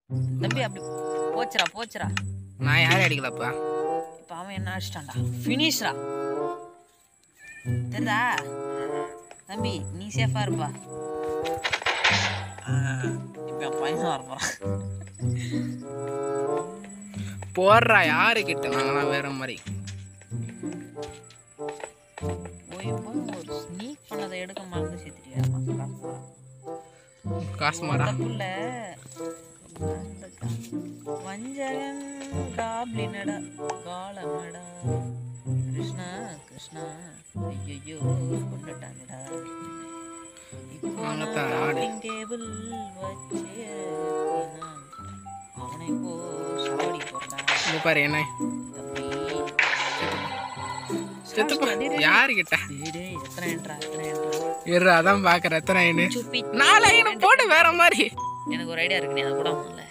தம்பி அப்படி போச்சுடா போச்சுடா நான் யாரையும் அடிக்கலப்பா இப்போ அவன் என்ன அடிச்சிட்டான்டா ஃபினிஷ்ரா தெரியுதா தம்பி நீ சேஃபா இருப்பா இப்போ என் பையன் வர போறான் போடுறா யாரு கிட்ட நாங்களாம் வேற மாதிரி போய் போய் ஒரு ஸ்னீக் பண்ணதை எடுக்க மறந்து சேர்த்துட்டியா காசு மாடா தப்புல வஞ்சகன் காப்ளினடா காலமடா கிருஷ்ணா கிருஷ்ணா ஐயோ கொண்டுட்டாங்கடா இப்போ வாங்கத்தான் ஆடு. டேபிள் வச்சு நான் அவனை இப்போ சாடி போறடா இங்க பாரு என்ன தம்பி செத்துப்பா யாரு கிட்ட டேய், டேய், எத்தனை என்றா எத்தனை என்றா இரு அதான் பாக்குற எத்தனை ஐனு சுப்பி நாலு ஐனு போடு வேற மாதிரி எனக்கு ஒரு ஐடியா இருக்கு நீ அதை கூட